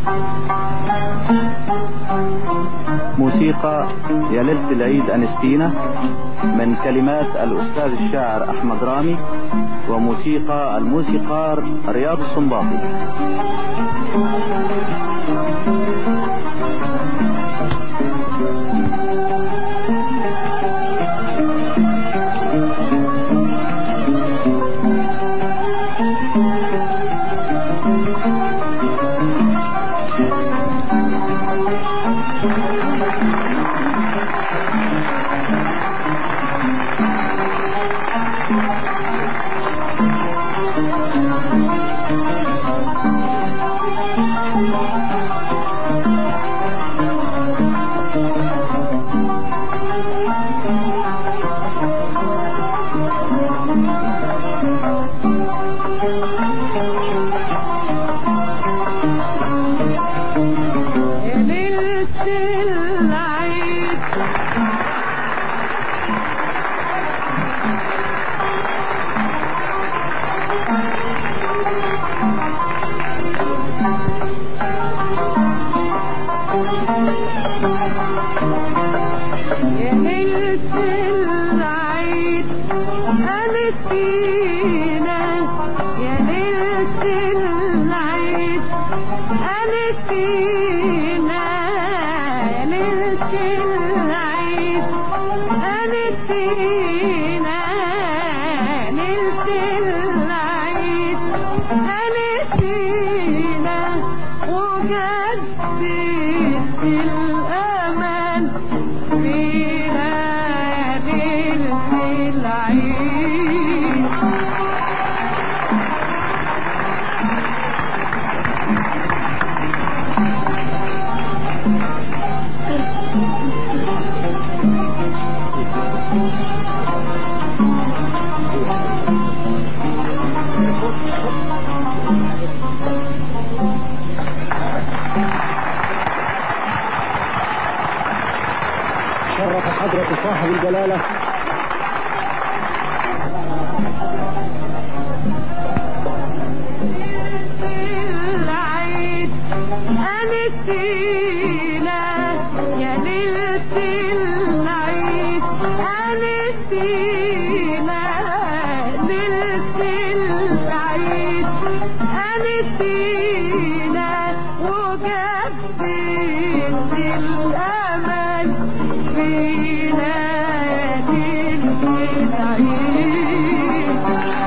موسيقى يا ليلة العيد أنستينا من كلمات الأستاذ الشاعر أحمد رامي وموسيقى الموسيقار رياض الصنباطي شرف حضرة صاحب الجلالة العيد أنستينا يا ليلة العيد أنستينا ليلة العيد أنستينا وجدت الأمل فينا ليلة العيد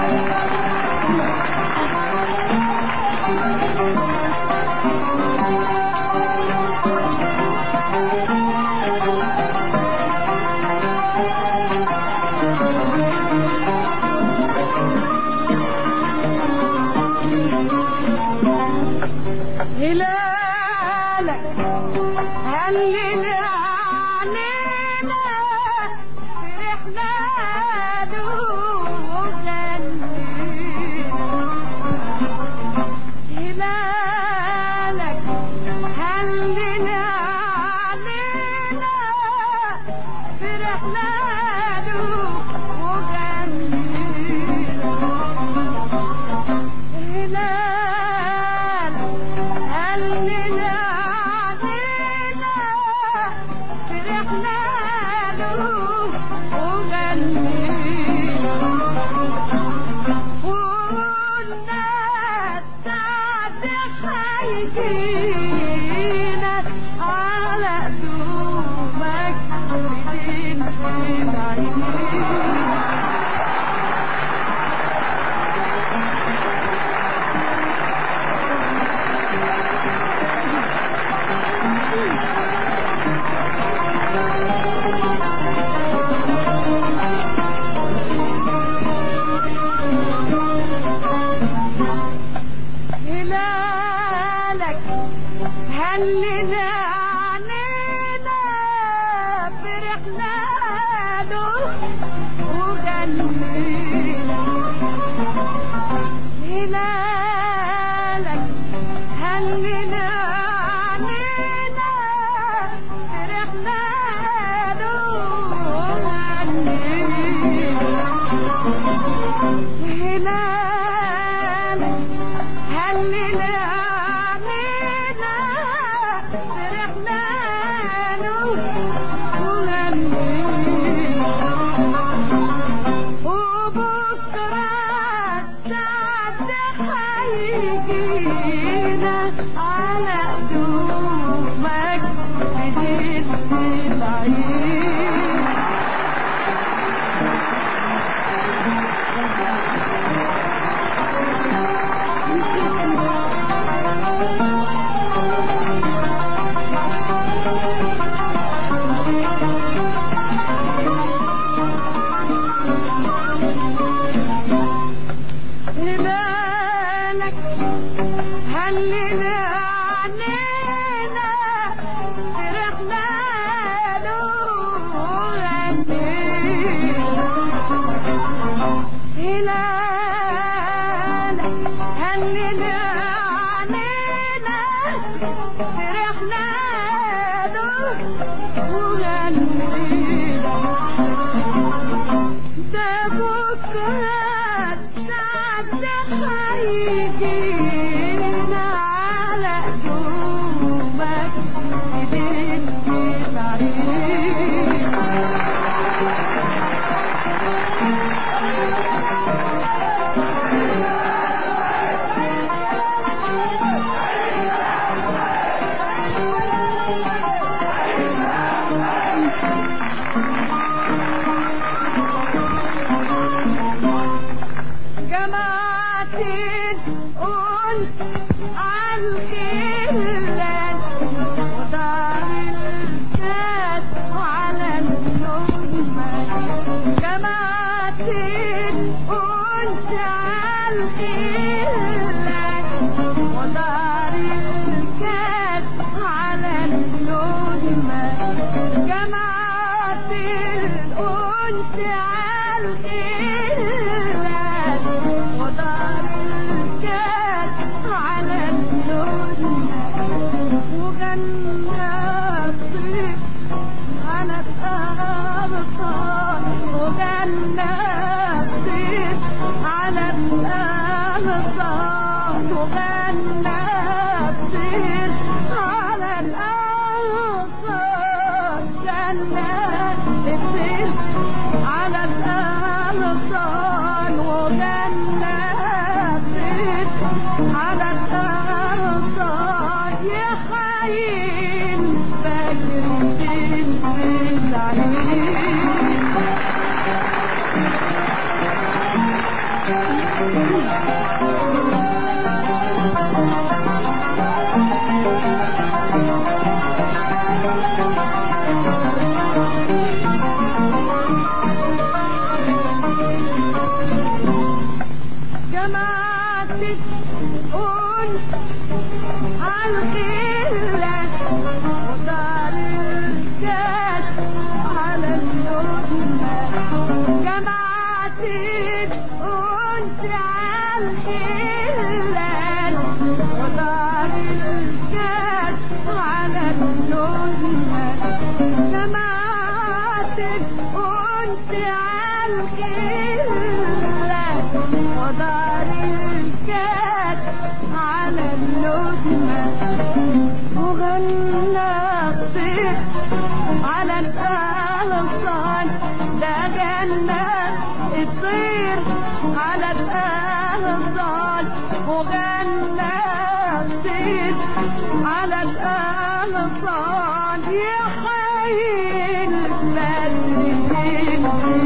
هلالك هلل عنينا فرحنا له وغنينا هلالك هلل عنينا فرحنا له وغنينا هلال هلنا علينا فرحنا له وغنينا وقلنا السعد هيجينا على قدومك بدين العيد هلالك هلنا عنينا فرحنا له وغنينا هلالك هلنا عنينا فرحنا له وغنينا هلالك هلنا علينا هنا على قدومك بديت العيد هبالك هلنا عنينا فرحنا له غنينا هلالك هلنا عنينا فرحنا له وغنينا ده بكرة سعد هيجينا على قدومك بديت العيد جماعة الأنس عالخلان ودار الكاس على النجمة جماعة الأنس عالخلان ودار الكاس على النجمة جماعة الأنس عالخلان ودار الكاس على النجمة وغنى الطيب على الأبصار وغنى الطيب على الأبصار وغنى الطيب على الأبصار غنى الطيب على الأبصار وغنى الطيب على الأبصار يا خاين فاكر الدين بالعيد جماعة الأنس عالخلة ودار الكاس على النجمة جماعة الأنس عالخلة ودار الكاس على النجمة جماعة الأنس عالخلة ودار الكاس على النجمة وغنى الطير على الأغصان ده غنى الطير على الأغصان وغنى الطير على الأغصان يا خاين بدر الدين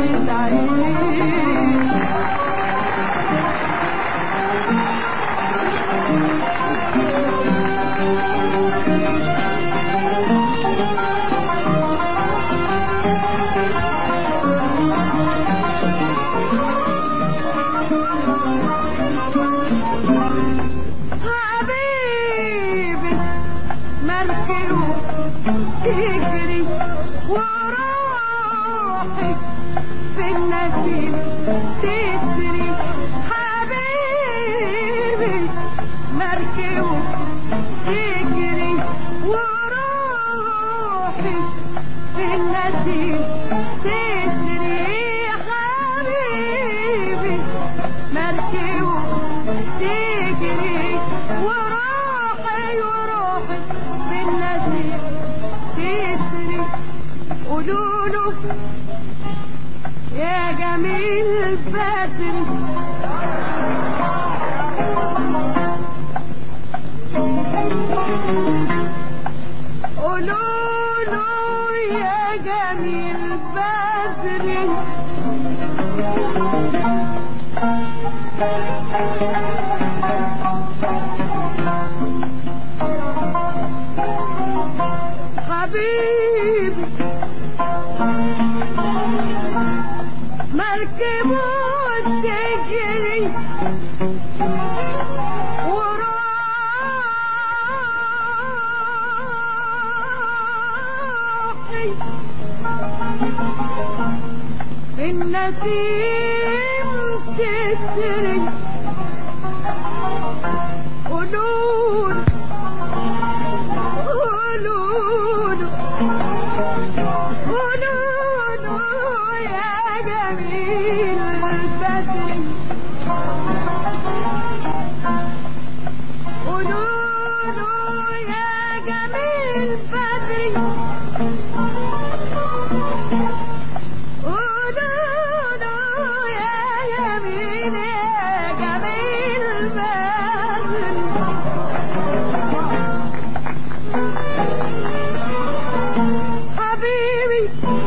العيد حبيبي مركب تجري وروحي في النسيم تسري حبيبي مركب تجري وروحي في النسيم تسري حبيبي مركب تجري وروحي وروحي في النسيم تسري قولوله يا جميل بدري قولوا له يا جميل بدري حبيبي مركبه تجري وراحي النسيم تسري قولون قولون قولون يا جميل بدري قولوا يا جميل بدري قولوا يا جميل يا جميل بدري حبيبي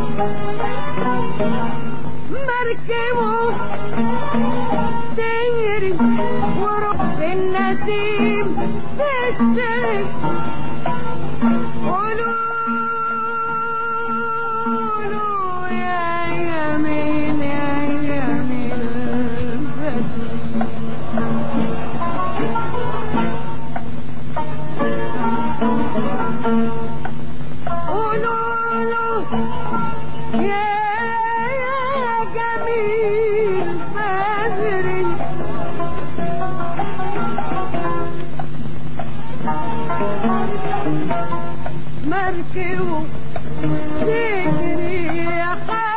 مركبه تجري وروح النسيم تسري قولوا له يا يمين يا يمين بدري قولوا له يا جميل بدري مركبه تجري يا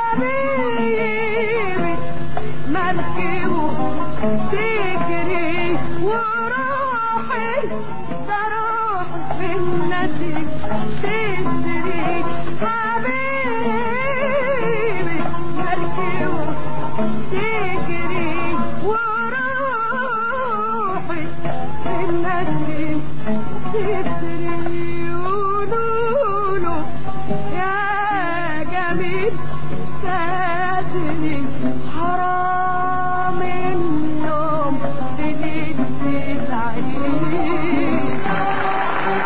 حبيبي مركبه تجري وروحي بروح في النسيم تسري حبيبي مركبه تجري وروحي في النسيم تسري ولولو يا جميل سادني حرام النوم بنت العين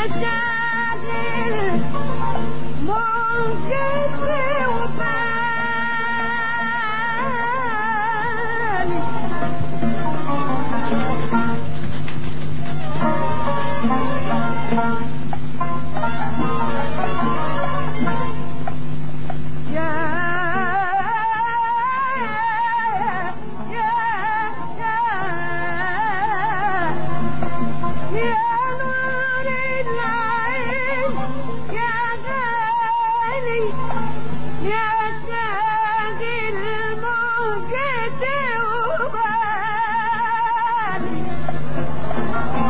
شاغل ملكتي وبالي يا يا يا يا نور العين يا غالي يا شاغل موجتي وبالي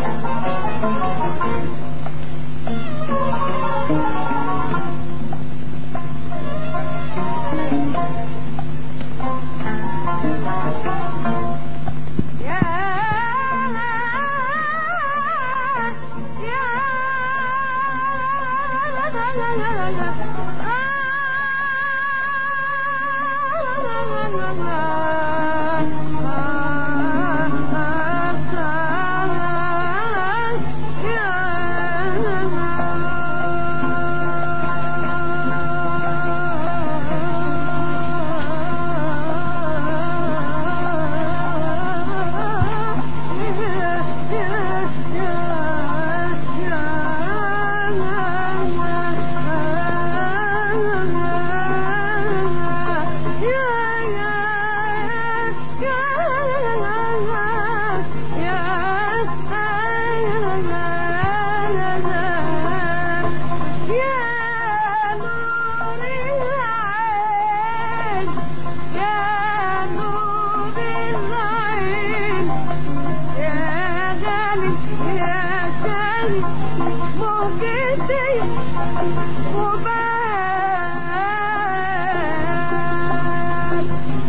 يا يا يا نور العين يا نور العين يا غالي يا غالي موجتي وبال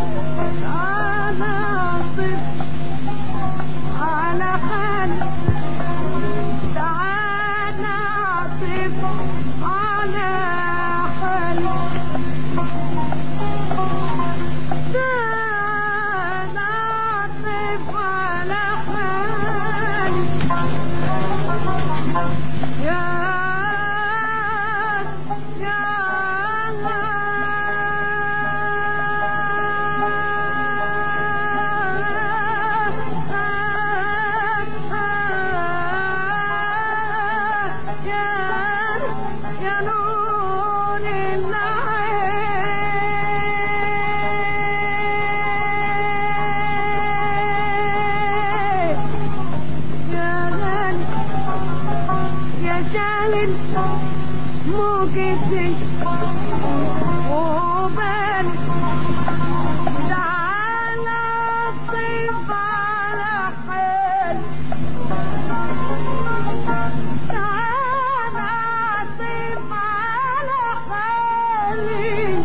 أنا أصف على حالي تعالى أعطف على حالي تعالى أعطف على حالي يا يا يا نور العين يا غالي يا شاغل موجتي وبالي تعالى طيب على حالي تعالى طيب على حالي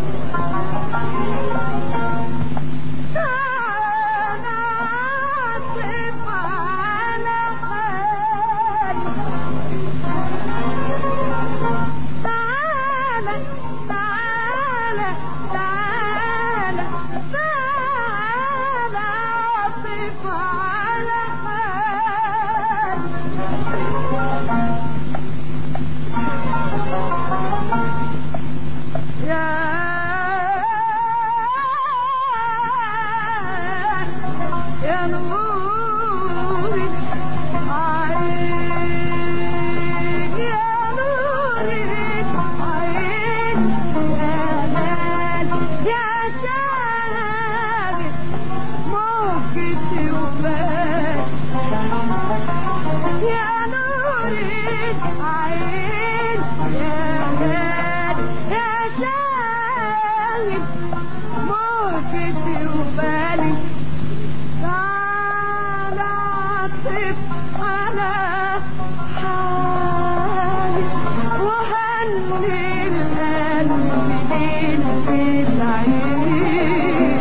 تعالى طيب على حالي تعالى تعالى تعالى تعالى عطف على حالي يا يا نور العين يا نور العين يا مال يا شاهد موجتي وبال يا نور العين يا مال يا شاهد موجتي وبالي تعالى عطف على حالي وهني القلب بالعين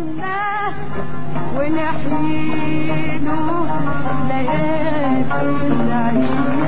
نستناه ونحيله ليالي العيد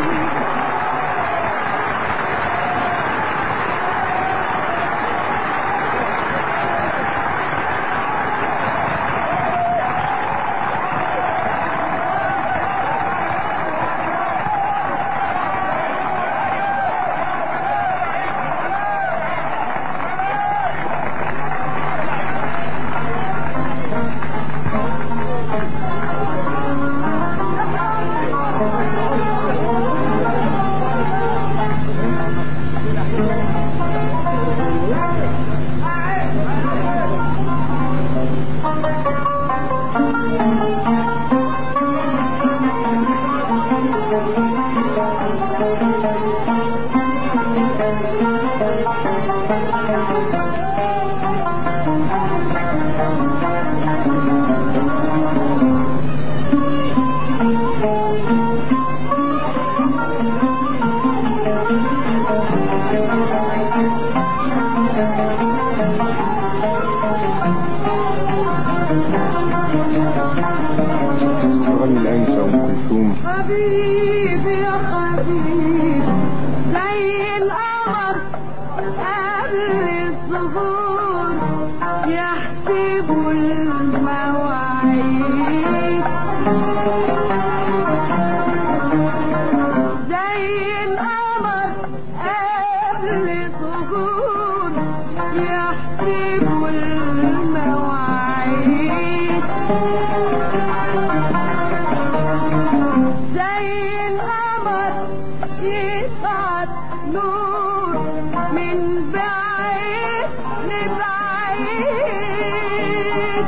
تغني الأنسة أم كلثوم حبيبي يا حبيبي زي القمر قبل الظهور يحسبوا المواعيد زي القمر قبل الظهور يحسبوا المواعيد زي القمر يسعد نور من بعيد لبعيد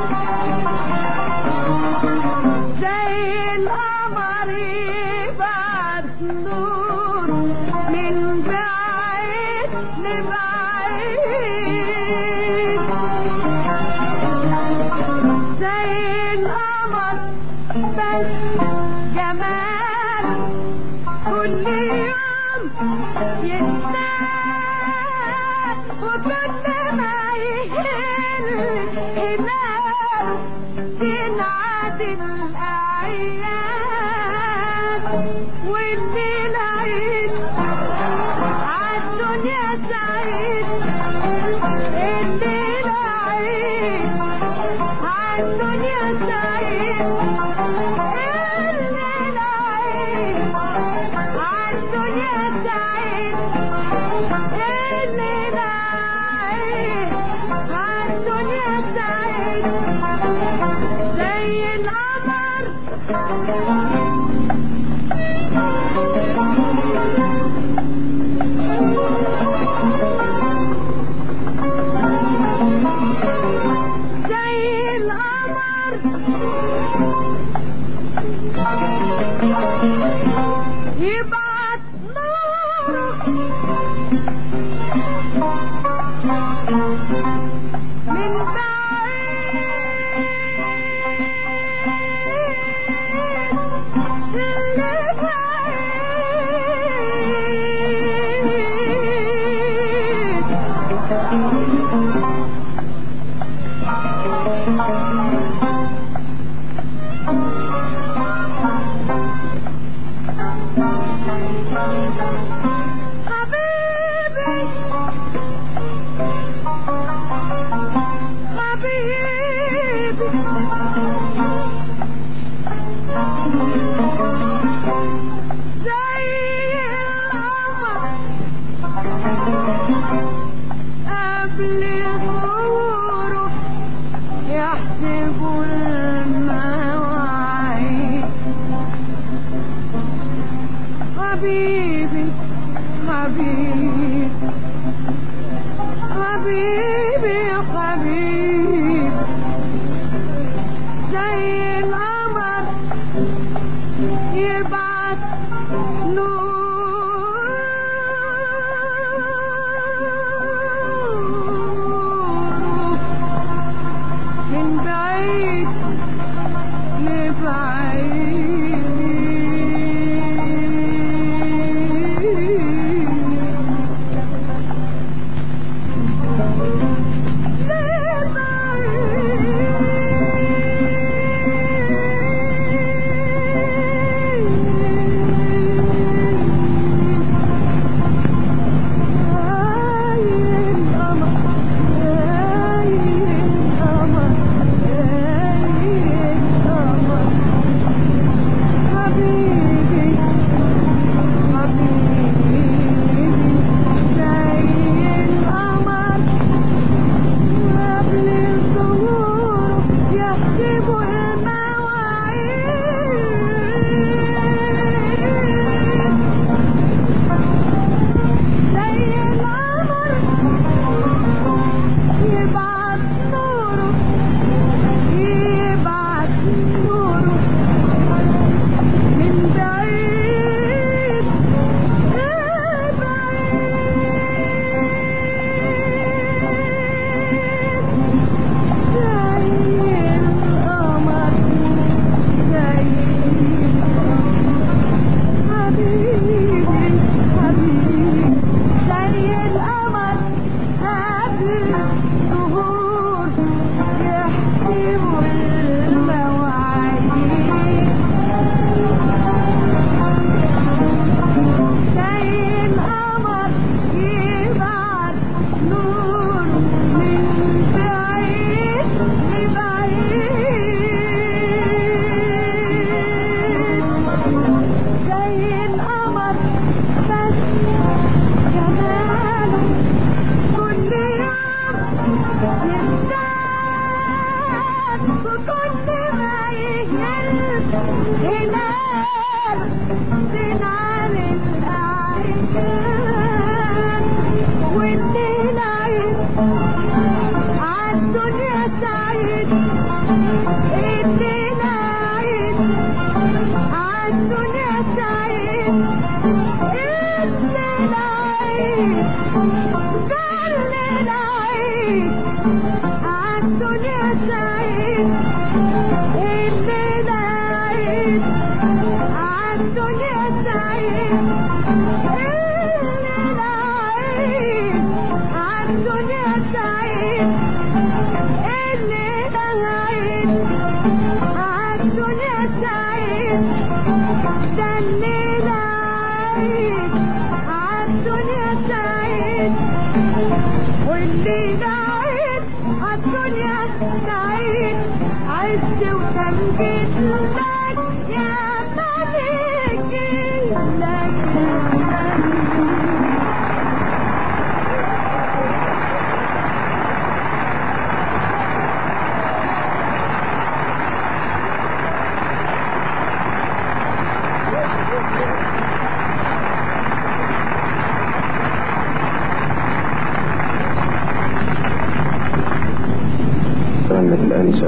زي القمر يبعت نور من بعيد لبعيد زي القمر بس جمال كل يوم يزداد وكل ما يهل هلال تنعاد الأعياد والليل عيد عالدنيا سعيد الليل عيد عالدنيا سعيد الليل عيد عالدنيا سعيد الليل عيد عالدنيا سعيد زي القمر زي القمر يبعت نوره من بعيد لبعيد حبيبي حبيبي زي القمر قبل ظهوره يحسب المواعيد حبيبي حبيبي حبيبي يا حبيبي زي القمر يبعت نور من بعيد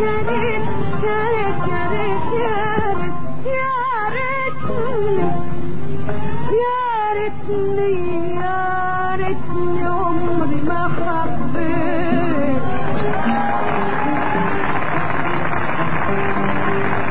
يا ريت يا ريت يا ريت يا ريت يا ريتني يا ريتني يا ريتني عمري ما حبيت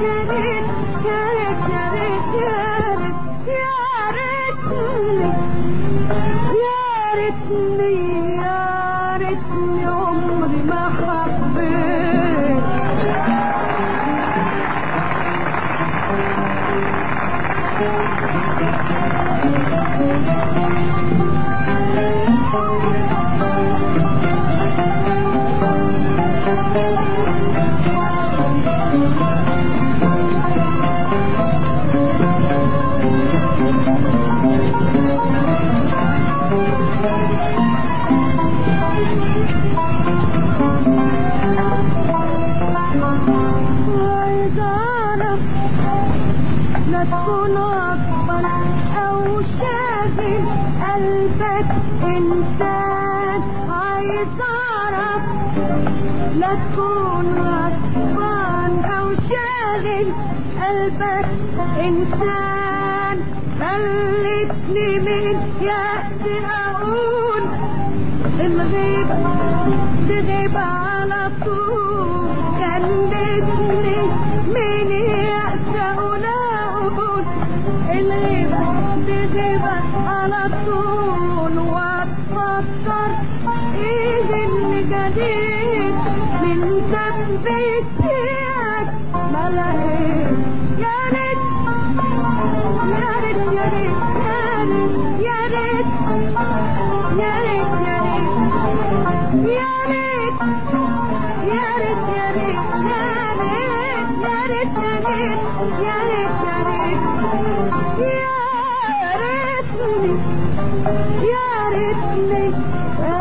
قلبك انسان خلتني من يأس اقول الغيبة تغيب على طول خلتني من يأس اقول اقول الغيبة تغيب على طول واتفكر ايه اللي جديد من تنبيتك ما لقيت يا ريت يا ريت يا ريت يا ريت يا ريت يا ريت يا ريت يا ريت يا ريت يا ريت يا ريت يا ريت يا ريت يا ريت يا ريتني يا ريتني